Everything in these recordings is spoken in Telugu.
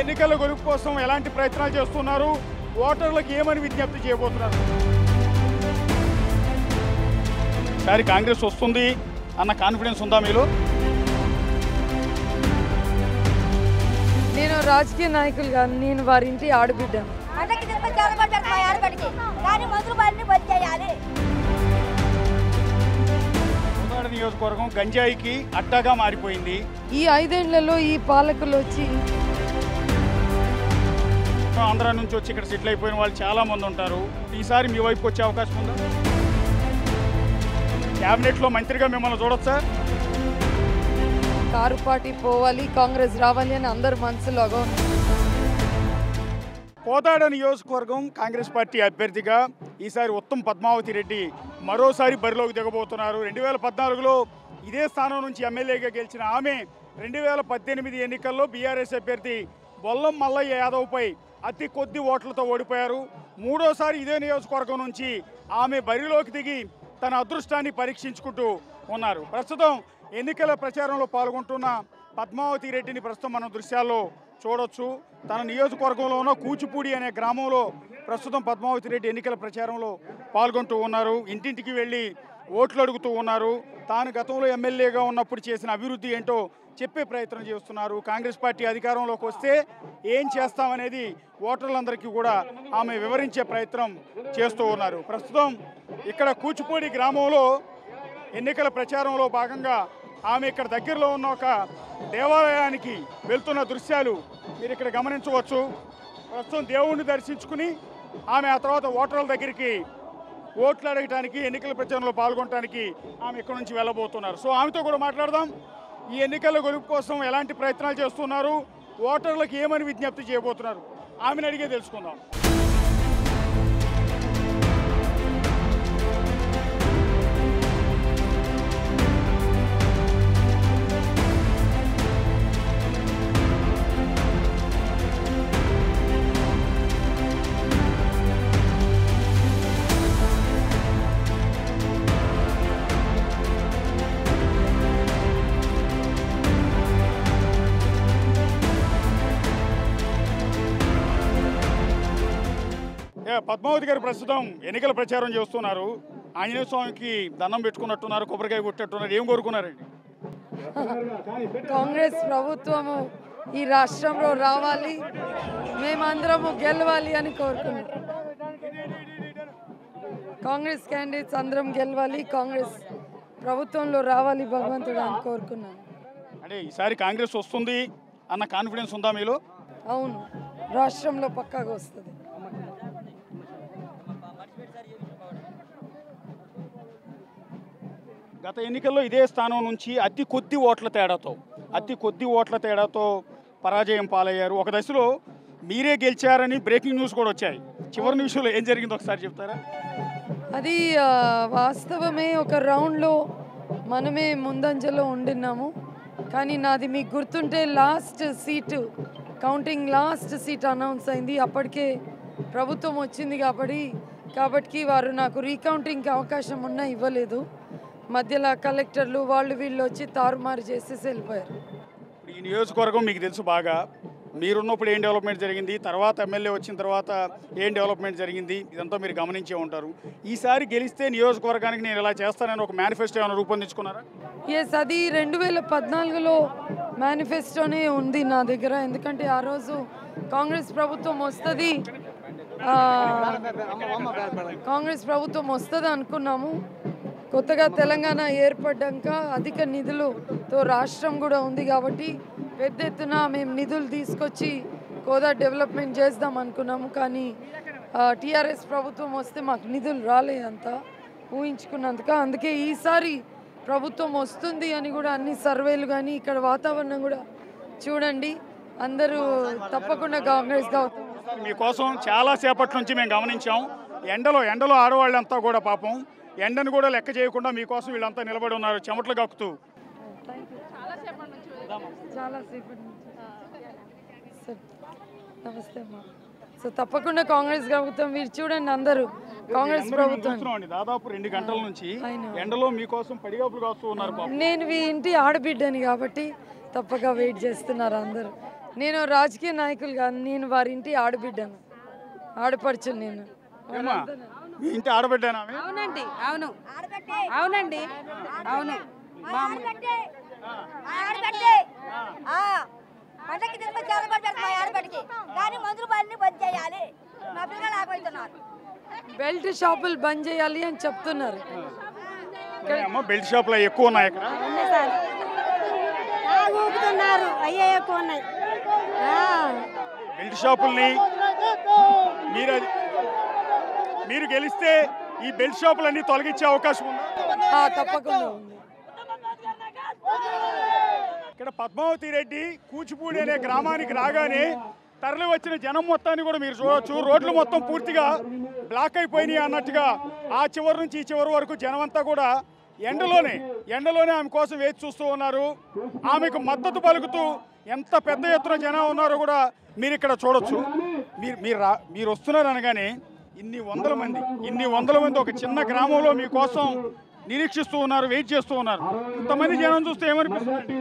ఎన్నికల గెలుపు కోసం ఎలాంటి ప్రయత్నాలు చేస్తున్నారు ఓటర్లకు ఏమని విజ్ఞప్తి చేయబోతున్నారు ఈసారి కాంగ్రెస్ వస్తుంది అన్న కాన్ఫిడెన్స్ ఉందా మీలో నేను రాజకీయ నాయకులు కాదు నేను వారి ఇంటి ఆడబిడ్డను అందరికి తిరుపతి చదవబడ్డారు మా ఆడబడికి కానీ మందులు బండి బంద్ చేయాలి కోదాడ నియోజకవర్గం గంజాయికి అడ్డాగా మారిపోయింది ఈ ఐదేళ్లలో ఈ పాలకులు వచ్చి ఆంధ్ర నుంచి వచ్చి ఇక్కడ సెటిల్ అయిపోయిన వాళ్ళు చాలా మంది ఉంటారు ఈసారి మీ వైపు వచ్చే అవకాశం ఉందా క్యాబినెట్లో మంత్రిగా మిమ్మల్ని చూడొచ్చా కారు పార్టీ పోవాలి కాంగ్రెస్ రావాలి అని అందరు మనసులోగా ఉంది కోదాడ నియోజకవర్గం కాంగ్రెస్ పార్టీ అభ్యర్థిగా ఈసారి ఉత్తమ్ పద్మావతి రెడ్డి మరోసారి బరిలోకి దిగబోతున్నారు రెండు వేల పద్నాలుగులో ఇదే స్థానం నుంచి ఎమ్మెల్యేగా గెలిచిన ఆమె రెండు వేల పద్దెనిమిది ఎన్నికల్లో బీఆర్ఎస్ అభ్యర్థి బొల్లం మల్లయ్య యాదవ్పై అతి కొద్ది ఓట్లతో ఓడిపోయారు మూడోసారి ఇదే నియోజకవర్గం నుంచి ఆమె బరిలోకి దిగి తన అదృష్టాన్ని పరీక్షించుకుంటూ ఉన్నారు ప్రస్తుతం ఎన్నికల ప్రచారంలో పాల్గొంటున్న పద్మావతి రెడ్డిని ప్రస్తుతం మనం దృశ్యాల్లో చూడొచ్చు తన నియోజకవర్గంలో ఉన్న కూచిపూడి అనే గ్రామంలో ప్రస్తుతం పద్మావతి రెడ్డి ఎన్నికల ప్రచారంలో పాల్గొంటూ ఉన్నారు ఇంటింటికి వెళ్ళి ఓట్లు అడుగుతూ ఉన్నారు తాను గతంలో ఎమ్మెల్యేగా ఉన్నప్పుడు చేసిన అభివృద్ధి ఏంటో చెప్పే ప్రయత్నం చేస్తున్నారు కాంగ్రెస్ పార్టీ అధికారంలోకి వస్తే ఏం చేస్తామనేది ఓటర్లందరికీ కూడా ఆమె వివరించే ప్రయత్నం చేస్తూ ఉన్నారు ప్రస్తుతం ఇక్కడ కూచిపూడి గ్రామంలో ఎన్నికల ప్రచారంలో భాగంగా ఆమె ఇక్కడ దగ్గరలో ఉన్న ఒక దేవాలయానికి వెళ్తున్న దృశ్యాలు మీరు ఇక్కడ గమనించవచ్చు ప్రస్తుతం దేవుణ్ణి దర్శించుకుని ఆమె ఆ తర్వాత ఓటర్ల దగ్గరికి ఓట్లు అడగటానికి ఎన్నికల ప్రచారంలో పాల్గొనడానికి ఆమె ఇక్కడ నుంచి వెళ్ళబోతున్నారు సో ఆమెతో కూడా మాట్లాడదాం ఈ ఎన్నికల గెలుపు కోసం ఎలాంటి ప్రయత్నాలు చేస్తున్నారు ఓటర్లకు ఏమని విజ్ఞప్తి చేయబోతున్నారు ఆమెను అడిగే తెలుసుకుందాం ఏ, పద్మావతి గారు ప్రస్తుతం ఎన్నికల ప్రచారం చేస్తున్నారు ఆంజనేయ స్వామికి దండం పెట్టుకున్నట్టున్నారు కొబ్బరికాయ కొట్టేట్టున్నారు ఏం కోరుకున్నారండి కాంగ్రెస్ ప్రభుత్వము ఈ రాష్ట్రంలో రావాలి మేమందరము గెలవాలి అని కోరుకున్నాం కాంగ్రెస్ క్యాండిడేట్స్ అందరం గెలవాలి కాంగ్రెస్ ప్రభుత్వంలో రావాలి భగవంతుడు అని కోరుకున్నాను అంటే ఈసారి కాంగ్రెస్ వస్తుంది అన్న కాన్ఫిడెన్స్ ఉందా మీలో అవును రాష్ట్రంలో పక్కాగా వస్తుంది గత ఎన్నికల్లో ఇదే స్థానం నుంచి అతి కొద్ది ఓట్ల తేడాతో అతి కొద్ది ఓట్ల తేడాతో పరాజయం పాలయ్యారు ఒక దశలో మీరే గెలిచారని బ్రేకింగ్ న్యూస్ కూడా వచ్చాయి చివరి నిమిషంలో ఏం జరిగిందో ఒకసారి చెప్తారా అది ఆ, వాస్తవమే ఒక రౌండ్లో మనమే ముందంజలో ఉండినాము కానీ నాది మీకు గుర్తుంటే last seat counting last seat announce అయింది అప్పటికే ప్రభుత్వం వచ్చింది కాబట్టి కాబట్టి వారు నాకు రీకౌంటింగ్కి అవకాశం ఉన్నా ఇవ్వలేదు మధ్యలో కలెక్టర్లు వాళ్ళు వీళ్ళు వచ్చి తారుమారు చేసేసి వెళ్ళిపోయారు ఇప్పుడు ఈ నియోజకవర్గం మీకు తెలుసు బాగా మీరున్నప్పుడు ఏం డెవలప్మెంట్ జరిగింది తర్వాత ఎమ్మెల్యే వచ్చిన తర్వాత ఏం డెవలప్మెంట్ జరిగింది ఇదంతా మీరు గమనించే ఉంటారు ఈసారి గెలిస్తే నియోజకవర్గానికి నేను ఇలా చేస్తానని ఒక మేనిఫెస్టో ఏమైనా రూపొందించుకున్నారా ఎస్ అది రెండు వేల పద్నాలుగులో మేనిఫెస్టోనే ఉంది నా దగ్గర ఎందుకంటే ఆ రోజు కాంగ్రెస్ ప్రభుత్వం వస్తుంది ఆ, కాంగ్రెస్ ప్రభుత్వం వస్తుంది అనుకున్నాము కొత్తగా తెలంగాణ ఏర్పడ్డాక అధిక నిధులతో రాష్ట్రం కూడా ఉంది కాబట్టి పెద్ద ఎత్తున మేము నిధులు తీసుకొచ్చి కోదా డెవలప్మెంట్ చేద్దాం అనుకున్నాము కానీ టీఆర్ఎస్ ప్రభుత్వం వస్తే మాకు నిధులు రాలేదంతా ఊహించుకున్నందుక అందుకే ఈసారి ప్రభుత్వం వస్తుంది అని కూడా అన్ని సర్వేలు కానీ ఇక్కడ వాతావరణం కూడా చూడండి అందరూ తప్పకుండా కాంగ్రెస్ గౌతమ్ మీకోసం చాలా సేపటి నుంచి మేము గమనించాం ఎండలో ఎండలో ఆడవాళ్ళంతా కూడా పాపం ఎండను కూడా లెక్క చేయకుండా మీకోసం వీళ్ళంతా నిలబడి ఉన్నారు చెమటలు కక్కుతూ చాలా సేపటి నుంచి సార్ నమస్తే అమ్మా సో తప్పకుండా కాంగ్రెస్ ప్రభుత్వం మీరు చూడండి అందరూ కాంగ్రెస్ అందరూ మేము ప్రభుత్వం చూస్తున్నామండి దాదాపు రెండు గంటల నుంచి I know. ఎండలో మీకోసం పడిగాపులు కాస్తూ ఉన్నారు పాపం నేను మీ ఇంటి ఆడబిడ్డని కాబట్టి తప్పక వెయిట్ చేస్తున్నారు అందరూ నేను రాజకీయ నాయకులు కాదు నేను వారింటి ఆడబిడ్డను ఆడపడుచును నేను ఏమ్మా మీ ఇంటి ఆడబిడ్డానా ఆమె? అవునండి అవును ఆడబెట్టే అవునండి అవును మా ఆడబెట్టే మా ఆడబెట్టే ఆ, పండక్కి తీసుకొచ్చి ఆడబెట్టారు మా ఆడబెట్టికి కానీ మందులు బండి బంద్ చేయాలి మా పిల్లలు ఆగిపోతున్నారు బెల్ట్ షాపులు బంద్ చేయాలి అని చెప్తున్నారు సరే అమ్మ బెల్ట్ షాప్లో ఎక్కువ ఉన్నాయి ఇక్కడ ఊపుతున్నారు అయ్యే ఎక్కువ ఉన్నాయి బెల్ట్ షాపుల్ని మీరు అది మీరు గెలిస్తే ఈ బెల్ట్ షాపులన్నీ తొలగించే అవకాశం ఉందా ఆ, తప్పకుండా ఉంది ఇక్కడ పద్మావతి రెడ్డి కూచిపూడి అనే గ్రామానికి రాగానే తరలి వచ్చిన జనం మొత్తాన్ని కూడా మీరు చూడొచ్చు రోడ్లు మొత్తం పూర్తిగా బ్లాక్ అయిపోయినాయి అన్నట్టుగా ఆ చివరి నుంచి ఈ చివరి వరకు జనం అంతా కూడా ఎండలోనే ఎండలోనే ఆమె కోసం వేచి చూస్తూ ఉన్నారు ఆమెకు మద్దతు పలుకుతూ ఎంత పెద్ద ఎత్తున జనం ఉన్నారో కూడా మీరు ఇక్కడ చూడొచ్చు మీరు మీరు రా మీరు వస్తున్నారు అనగానే ఇన్ని వందల మంది ఇన్ని వందల మంది ఒక చిన్న గ్రామంలో మీకోసం నిరీక్షిస్తూ ఉన్నారు వెయిట్ చేస్తూ ఉన్నారు ఇంతమంది జనం చూస్తే ఏమనిపిస్తుంది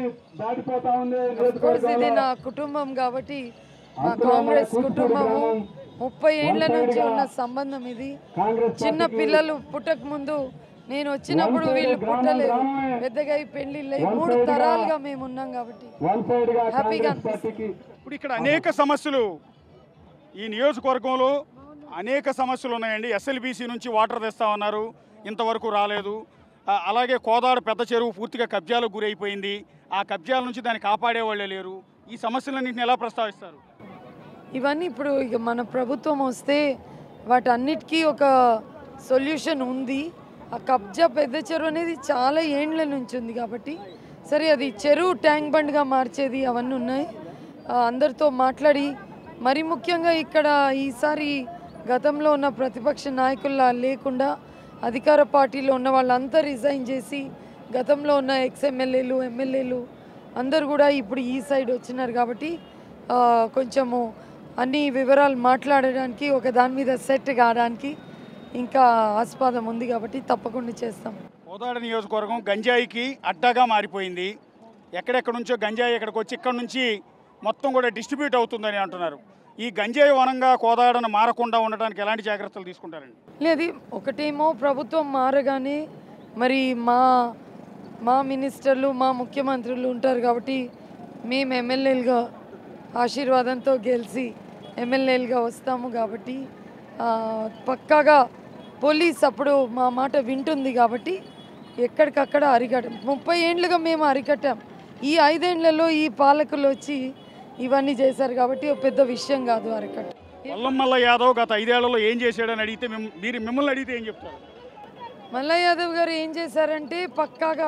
కోర్స్ ఇది నా కుటుంబం కాబట్టి మా కాంగ్రెస్ కుటుంబము ముప్పై ఏండ్ల నుంచి ఉన్న సంబంధం ఇది చిన్న పిల్లలు పుట్టక ముందు నేను వచ్చినప్పుడు వీళ్ళు పుట్టలేదు పెద్దగా అయి పెళ్లిళ్ళు అయి మూడు తరాలుగా మేము ఉన్నాం కాబట్టి హ్యాపీగా అనిపిస్తుంది ఇప్పుడు ఇక్కడ అనేక సమస్యలు ఈ నియోజకవర్గంలో అనేక సమస్యలు ఉన్నాయండి ఎస్ఎల్బీసీ నుంచి వాటర్ తెస్తా ఉన్నారు ఇంతవరకు రాలేదు ఆ, అలాగే కోదాడ పెద్ద చెరువు పూర్తిగా కబ్జాలకు గురైపోయింది ఆ కబ్జాల నుంచి దాన్ని కాపాడే వాళ్ళే లేరు ఈ సమస్యలన్నింటిని ఎలా ప్రస్తావిస్తారు ఇవన్నీ ఇప్పుడు ఇక మన ప్రభుత్వం వస్తే వాటన్నిటికీ ఒక సొల్యూషన్ ఉంది ఆ కబ్జా పెద్ద చెరువు అనేది చాలా ఏండ్ల నుంచి ఉంది కాబట్టి సరే అది చెరువు ట్యాంక్ బండ్గా మార్చేది అవన్నీ ఉన్నాయి ఆ, అందరితో మాట్లాడి మరి ముఖ్యంగా ఇక్కడ ఈసారి గతంలో ఉన్న ప్రతిపక్ష నాయకుల్లా లేకుండా అధికార పార్టీలో ఉన్న వాళ్ళంతా రిజైన్ చేసి గతంలో ఉన్న ఎక్స్ ఎమ్మెల్యేలు ఎమ్మెల్యేలు అందరు కూడా ఇప్పుడు ఈ సైడ్ వచ్చినారు కాబట్టి ఆ, కొంచెము అన్ని వివరాలు మాట్లాడడానికి ఒక దాని మీద సెట్ కావడానికి ఇంకా ఆస్పాదం ఉంది కాబట్టి తప్పకుండా చేస్తాం కోదాడ నియోజకవర్గం గంజాయికి అడ్డాగా మారిపోయింది ఎక్కడెక్కడ నుంచో గంజాయి ఇక్కడికి వచ్చి ఇక్కడ నుంచి మొత్తం కూడా డిస్ట్రిబ్యూట్ అవుతుందని అంటున్నారు ఈ గంజాయి వనంగా కోదాడను మారకుండా ఉండడానికి ఎలాంటి జాగ్రత్తలు తీసుకుంటారండి లేదు ఒకటేమో ప్రభుత్వం మారగానే మరి మా మా మినిస్టర్లు మా ముఖ్యమంత్రులు ఉంటారు కాబట్టి మేము ఎమ్మెల్యేలుగా ఆశీర్వాదంతో గెలిచి ఎమ్మెల్యేలుగా వస్తాము కాబట్టి ఆ, పక్కాగా పోలీస్ అప్పుడు మా మాట వింటుంది కాబట్టి ఎక్కడికక్కడ అరికట్ట ముప్పై ఏండ్లుగా మేము అరికట్టాం ఈ ఐదేండ్లలో ఈ పాలకులు వచ్చి ఇవన్నీ చేశారు కాబట్టి ఒక పెద్ద విషయం కాదు అరికట్ట వల్లమల్ల యాదవ్ గత ఐదేళ్లలో ఏం చేశాడని అడిగితే మిమ్- మీరు మిమ్మల్ని అడిగితే ఏం చెప్తారు మల్ల యాదవ్ గారు ఏం చేశారంటే పక్కాగా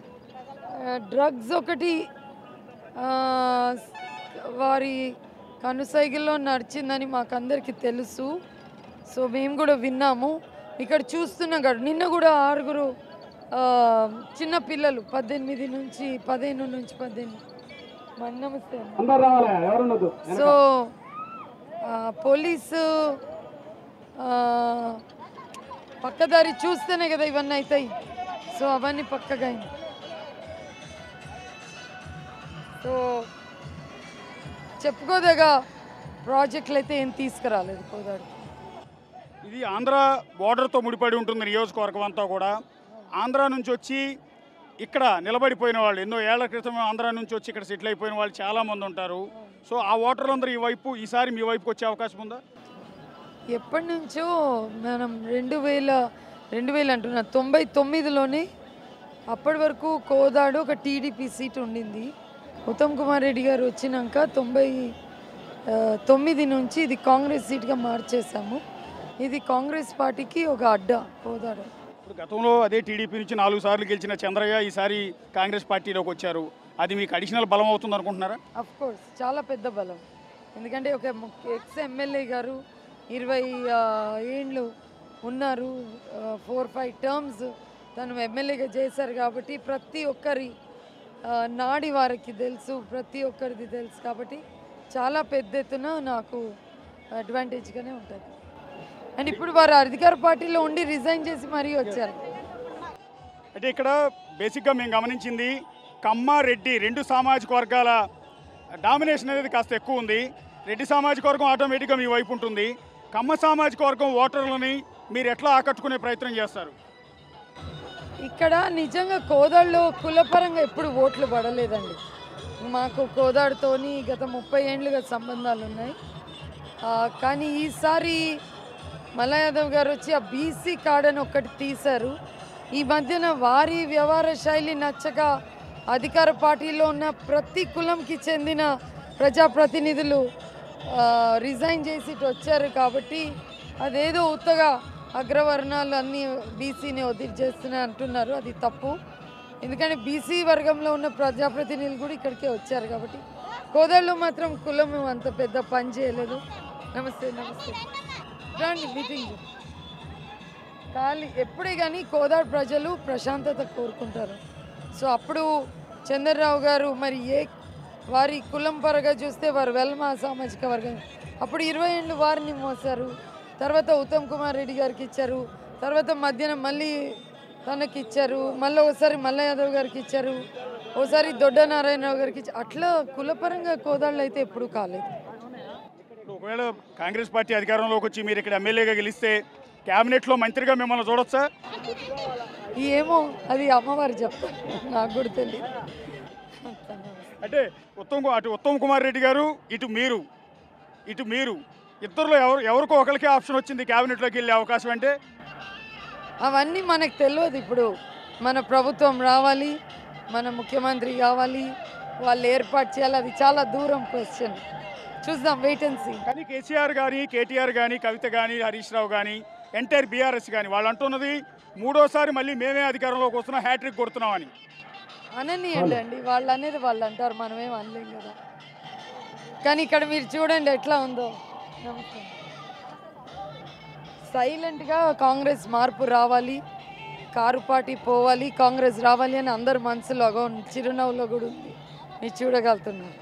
డ్రగ్స్ ఒకటి ఆ, వారి కనుసైగల్లో నడిచిందని మాకందరికీ తెలుసు సో మేము కూడా విన్నాము ఇక్కడ చూస్తున్నాం కదా నిన్న కూడా ఆరుగురు ఆ, చిన్న పిల్లలు పద్దెనిమిది నుంచి పదిహేను నుంచి పద్దెనిమిది మా అన్న నమస్తే అన్న. సో ఆ, పోలీసు ఆ, పక్కదారి చూస్తేనే కదా ఇవన్నీ అవుతాయి సో అవన్నీ పక్కగా అయింది సో చెప్పుకోదగా ప్రాజెక్టులు అయితే ఏం తీసుకురాలేదు కోదాడు ఇది ఆంధ్ర బోర్డర్తో ముడిపడి ఉంటుంది నియోజకవర్గం అంతా కూడా ఆంధ్ర నుంచి వచ్చి ఇక్కడ నిలబడిపోయిన వాళ్ళు ఎన్నో ఏళ్ల క్రితం ఆంధ్ర నుంచి వచ్చి ఇక్కడ సెటిల్ అయిపోయిన వాళ్ళు చాలామంది ఉంటారు సో ఆ ఓటర్లందరూ ఈ వైపు ఈసారి మీ వైపుకి వచ్చే అవకాశం ఉందా ఎప్పటి నుంచో మనం రెండు వేల రెండు వేలు అంటున్నా తొంభై తొమ్మిదిలోనే అప్పటి వరకు కోదాడు ఒక టీడీపీ సీట్ ఉండింది ఉత్తమ్ కుమార్ రెడ్డి గారు వచ్చినాక తొంభై ఆ, తొమ్మిది నుంచి ఇది కాంగ్రెస్ సీట్గా మార్చేసాము ఇది కాంగ్రెస్ పార్టీకి ఒక అడ్డా కోదాడు ఇప్పుడు గతంలో అదే టీడీపీ నుంచి నాలుగు సార్లు గెలిచిన చంద్రయ్య ఈసారి కాంగ్రెస్ పార్టీలోకి వచ్చారు అది మీకు అడిషనల్ బలం అవుతుంది అనుకుంటున్నారా అఫ్ కోర్స్ చాలా పెద్ద బలం ఎందుకంటే ఒక ఎక్స్ ఎమ్మెల్యే గారు ఇరవై ఆ, ఏండ్లు ఉన్నారు ఫోర్ ఫైవ్ టర్మ్స్ తను ఎమ్మెల్యేగా చేశారు కాబట్టి ప్రతి ఒక్కరి ఆ, నాడి వారికి తెలుసు ప్రతి ఒక్కరిది తెలుసు కాబట్టి చాలా పెద్ద ఎత్తున నాకు అడ్వాంటేజ్గానే ఉంటుంది అండ్ ఇప్పుడు వారు అధికార పార్టీలో ఉండి రిజైన్ చేసి మరీ వచ్చారు అంటే ఇక్కడ బేసిక్గా మేము గమనించింది కమ్మ రెడ్డి రెండు సామాజిక వర్గాల డామినేషన్ అనేది కాస్త ఎక్కువ ఉంది రెడ్డి సామాజిక వర్గం ఆటోమేటిక్గా మీ వైపు ఉంటుంది కమ్మ సామాజిక వర్గం ఓటర్లని మీరు ఎట్లా ఆకట్టుకునే ప్రయత్నం చేస్తారు ఇక్కడ నిజంగా కోదాడులో కులపరంగా ఎప్పుడు ఓట్లు పడలేదండి మాకు కోదాడుతోని గత ముప్పై ఏండ్లుగా సంబంధాలు ఉన్నాయి ఆ, కానీ ఈసారి మల్లా యాదవ్ గారు వచ్చి ఆ బీసీ కార్డ్ అని ఒకటి తీశారు ఈ మధ్యన వారి వ్యవహార శైలి నచ్చక అధికార పార్టీలో ఉన్న ప్రతి కులంకి చెందిన ప్రజాప్రతినిధులు ఆ, రిజైన్ చేసి ఇటు వచ్చారు కాబట్టి అదేదో ఉత్తగా అగ్రవర్ణాలు అన్నీ బీసీని వదిలిచేస్తున్నాయి అంటున్నారు అది తప్పు ఎందుకంటే బీసీ వర్గంలో ఉన్న ప్రజాప్రతినిధులు కూడా ఇక్కడికే వచ్చారు కాబట్టి కోదాళ్ళు మాత్రం కులం అంత పెద్ద పని చేయలేదు నమస్తే నమస్తే రండి మీటింగ్ ఖాళీ ఎప్పుడే కానీ కోదాడు ప్రజలు ప్రశాంతత కోరుకుంటారు సో అప్పుడు చంద్రరావు గారు మరి ఏ వారి కులం పరంగా చూస్తే వారు వెల్మా సామాజిక వర్గం అప్పుడు ఇరవై ఏళ్ళు వారిని మోసారు తర్వాత ఉత్తమ్ కుమార్ రెడ్డి గారికి ఇచ్చారు తర్వాత మధ్యాహ్నం మళ్ళీ తనకి ఇచ్చారు మళ్ళీ ఒకసారి మల్ల యాదవ్ గారికి ఇచ్చారు ఒకసారి దొడ్డ నారాయణరావు గారికి ఇచ్చారు అట్లా కులపరంగా కోదాళ్ళు అయితే ఎప్పుడూ కాలేదు ఇప్పుడు ఒకవేళ కాంగ్రెస్ పార్టీ అధికారంలోకి వచ్చి మీరు ఇక్కడ ఎమ్మెల్యేగా గెలిస్తే క్యాబినెట్లో మంత్రిగా మిమ్మల్ని చూడొచ్చా ఏమో అది అమ్మవారు చెప్తారు నాకు కూడా తెలియదు అంటే ఉత్తమ్ కు- అటు ఉత్తమ్ కుమార్ రెడ్డి గారు ఇటు మీరు ఇటు మీరు ఇద్దరులో ఎవరు ఎవరికో ఒకరికే ఆప్షన్ వచ్చింది క్యాబినెట్లోకి వెళ్ళే అవకాశం అంటే అవన్నీ మనకు తెలియదు ఇప్పుడు మన ప్రభుత్వం రావాలి మన ముఖ్యమంత్రి కావాలి వాళ్ళు ఏర్పాటు చేయాలి అది చాలా దూరం క్వశ్చన్ చూద్దాం వెయిట్ అండ్ సీ కానీ కేసీఆర్ కానీ కేటీఆర్ కానీ కవిత కానీ హరీష్ రావు కానీ ఎంటైర్ బీఆర్ఎస్ కానీ వాళ్ళు అంటున్నది మూడోసారి మళ్ళీ మేమే అధికారంలోకి వస్తున్నాం హ్యాట్రిక్ కొడుతున్నామని అననీయండి అండి వాళ్ళు అనేది వాళ్ళు అంటారు మనమేం అనలేం కదా కానీ ఇక్కడ మీరు చూడండి ఎట్లా ఉందో నమస్తే సైలెంట్గా కాంగ్రెస్ మార్పు రావాలి కారు పార్టీ పోవాలి కాంగ్రెస్ రావాలి అని అందరు మనసులో అగో చిరునవ్వులో కూడా ఉంది మీరు చూడగలుగుతున్నారు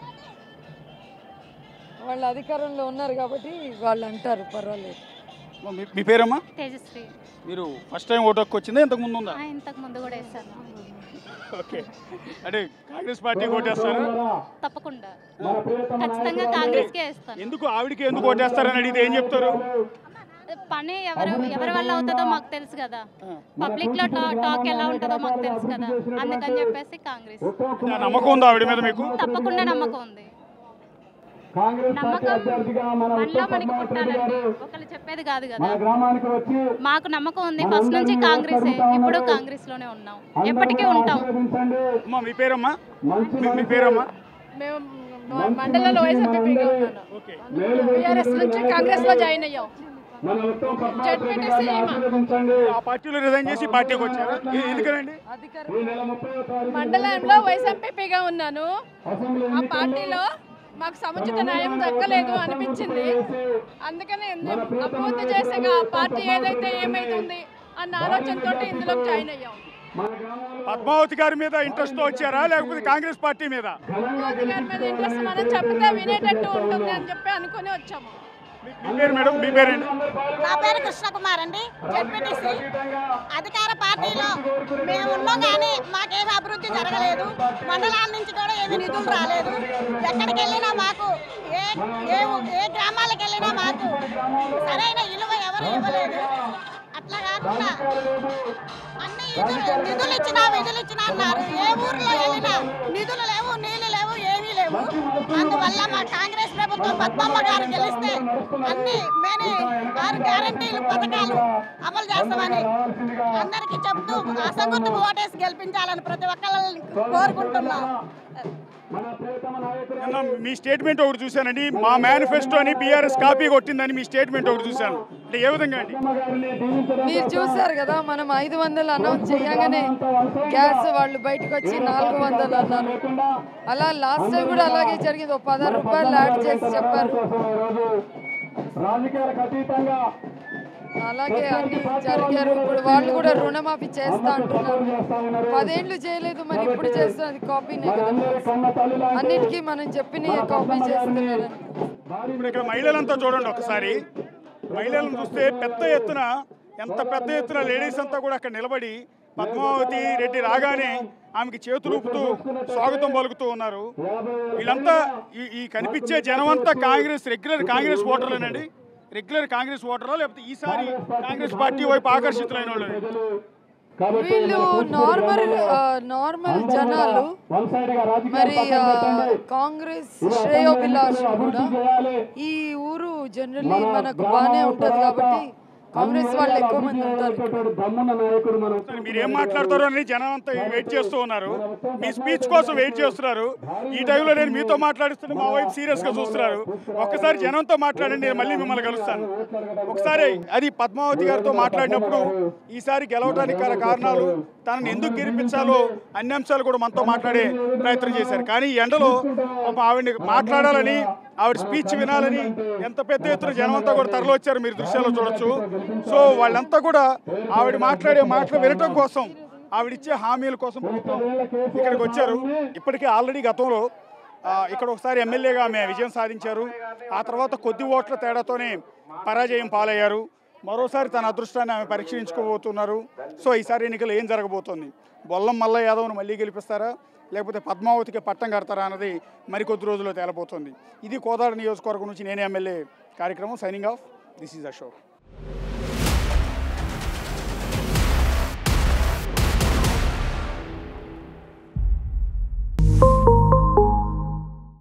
వాళ్ళు అధికారంలో ఉన్నారు కాబట్టి వాళ్ళు అంటారు పర్వాలేదు మీ- మీ పేరమ్మా తేజశ్రీ మీరు ఫస్ట్ టైం ఓటు హక్కు వచ్చిందా ఇంతకు ముందు ఉందా ఆ, ఇంతకు ముందు కూడా వేస్తాను ఓకే అంటే కాంగ్రెస్ పార్టీ ఓటేస్తారు తప్పకుండా ఖచ్చితంగా కాంగ్రెస్కే వేస్తాను ఎందుకు ఆవిడకి ఎందుకు ఓటేస్తారని అడిగితే ఏం చెప్తారు పని ఎవరు ఎవరి వల్ల అవుతుందో మాకు తెలుసు కదా పబ్లిక్ లో టా- టాక్ ఎలా ఉంటుందో మాకు తెలుసు కదా అందుకని చెప్పేసి కాంగ్రెస్ ఆ నమ్మకం ఉందా ఆవిడ మీద మీకు తప్పకుండా నమ్మకం ఉంది నమ్మకం మనలో మనకి పుట్టాలండి ఒకళ్ళు చెప్పేది కాదు కదా మాకు నమ్మకం ఉంది ఫస్ట్ నుంచి కాంగ్రెస్ ఇప్పుడు కాంగ్రెస్ లోనే ఉన్నాం ఎప్పటికీ ఉంటాం అమ్మా మీ పేరమ్మా మీ- మీ పేరమ్మా మేము మండలంలో వైఎస్ఆర్పీగా ఉన్నాను ఓకే బీఆర్ఎస్ నుంచి కాంగ్రెస్ లో జాయిన్ అయ్యాం జడ్పీటీసీ ఆ పార్టీలో రిజైన్ చేసి పార్టీకి వచ్చారా ఎ- ఎందుకనండి అధికారం మండలంలో వైఎస్ఆర్పీగా ఉన్నాను ఆ పార్టీలో మాకు సముచిత న్యాయం దక్కలేదు అనిపించింది అందుకని ఎందు- అభివృద్ధి చేసాక ఆ పార్టీ ఏదైతే ఏమైతుంది అన్న ఆలోచనతో ఇందులో జాయిన్ అయ్యాం పద్మావతి గారి మీద ఇంట్రెస్ట్ వచ్చారా లేకపోతే కాంగ్రెస్ పార్టీ మీద మోదీ గారి మీద ఇంట్రెస్ట్ మనం చెప్తే వినేటట్టు ఉంటుంది అని చెప్పి అనుకుని వచ్చాము మీ మీ పేరు మేడం మీ పేరేంటి నా పేరు కృష్ణకుమార్ అండి జడ్పీటీసీ అధికార పార్టీలో మేము ఉన్నాం కానీ మాకేమి అభివృద్ధి జరగలేదు మండలాల నుంచి కూడా ఏమి నిధులు రాలేదు ఎక్కడికి వెళ్ళినా మాకు ఏ ఏ ఏ గ్రామాలకు వెళ్ళినా మాకు సరైన విలువ ఎవరు ఇవ్వలేదు అట్లా కాకుండా అన్ని నిధులు నిధులు ఇచ్చినా విధులు ఇచ్చినా అన్నారు ఏ ఊర్లో వెళ్ళినా నిధులు లేవు నీళ్లు లేవు ఏమీ లేవు అందువల్ల మా కాంగ్రెస్ ప్రభుత్వం పద్మమ్మ గారు గెలిస్తే అన్ని మేనే ఆరు గ్యారంటీలు పథకాలు అమలు చేస్తామని అందరికీ చెప్తూ అసంగుర్తు ఓటేసి గెలిపించాలని ప్రతి ఒక్కళ్ళని కోరుకుంటున్నాం నిన్న మీ స్టేట్మెంట్ ఒకటి చూశానండి మా మేనిఫెస్టో అని బీఆర్ఎస్ కాపీ కొట్టిందని మీ స్టేట్మెంట్ ఒకటి చూశాను అంటే ఏ విధంగా అండి మీరు చూసారు కదా మనం ఐదు వందలు అనౌన్స్ చేయగానే గ్యాస్ వాళ్ళు బయటకు వచ్చి నాలుగు వందలు అన్నారు అలా లాస్ట్ టైం కూడా అలాగే జరిగింది ఒక పదహారు రూపాయలు యాడ్ చేసి చెప్పారు అలాగే అన్ని జరిగారు ఇప్పుడు వాళ్ళు కూడా రుణమాఫీ చేస్తా అంటున్నారు పదేళ్ళు చేయలేదు మరి ఇప్పుడు చేస్తున్నది కాపీనే కదా అన్నిటికీ మనం చెప్పిన కాపీ చేస్తున్నారు ఇప్పుడు ఇక్కడ మహిళలంతా చూడండి ఒకసారి మహిళలను చూస్తే పెద్ద ఎత్తున ఎంత పెద్ద ఎత్తున లేడీస్ అంతా కూడా అక్కడ నిలబడి పద్మావతి రెడ్డి రాగానే ఆమెకి చేతులూపుతూ స్వాగతం పలుకుతూ ఉన్నారు వీళ్ళంతా ఈ ఈ కనిపించే జనం అంతా కాంగ్రెస్ రెగ్యులర్ కాంగ్రెస్ ఓటర్లేనండి రెగ్యులర్ కాంగ్రెస్ ఓటరా లేకపోతే ఈసారి కాంగ్రెస్ పార్టీ వైపు ఆకర్షితులైన వాళ్ళు వీళ్ళు నార్మల్ ఆ, నార్మల్ జనాలు మరి ఆ, కాంగ్రెస్ శ్రేయోభిలాషులు కూడా ఈ ఊరు జనరల్లీ మనకు బాగానే ఉంటది కాబట్టి కాంగ్రెస్ వాళ్ళు ఎక్కువ మంది ఉంటారు మీరు ఏం మాట్లాడతారో అని జనం అంతా వెయిట్ చేస్తూ ఉన్నారు మీ స్పీచ్ కోసం వెయిట్ చేస్తున్నారు ఈ టైంలో నేను మీతో మాట్లాడిస్తుంటే మా వైపు సీరియస్ గా చూస్తున్నారు ఒక్కసారి జనంతో మాట్లాడండి నేను మళ్ళీ మిమ్మల్ని కలుస్తాను ఒకసారి అది పద్మావతి గారితో మాట్లాడినప్పుడు ఈసారి గెలవడానికి గల కారణాలు తనని ఎందుకు గెలిపించాలో అన్ని అంశాలు కూడా మనతో మాట్లాడే ప్రయత్నం చేశారు కానీ ఈ ఎండలో పాపం ఆవిడని మాట్లాడాలని ఆవిడ స్పీచ్ వినాలని ఎంత పెద్ద ఎత్తున జనం అంతా కూడా తరలి వచ్చారు మీరు దృశ్యాల్లో చూడొచ్చు సో వాళ్ళంతా కూడా ఆవిడ మాట్లాడే మాటలు వినటం కోసం ఆవిడిచ్చే హామీల కోసం ప్రభుత్వం ఇక్కడికి వచ్చారు ఇప్పటికే ఆల్రెడీ గతంలో ఆ, ఇక్కడ ఒకసారి ఎమ్మెల్యేగా ఆమె విజయం సాధించారు ఆ తర్వాత కొద్ది ఓట్ల తేడాతోనే పరాజయం పాలయ్యారు మరోసారి తన అదృష్టాన్ని ఆమె పరీక్షించుకోబోతున్నారు సో ఈసారి ఎన్నికలు ఏం జరగబోతోంది బొల్లం మల్ల యాదవ్ను మళ్ళీ గెలిపిస్తారా లేకపోతే పద్మావతికి పట్టం కడతారా అన్నది మరికొద్ది రోజుల్లో తేలబోతోంది ఇది కోదాడ నియోజకవర్గం నుంచి నేనే ఎమ్మెల్యే కార్యక్రమం signing off this is Ashok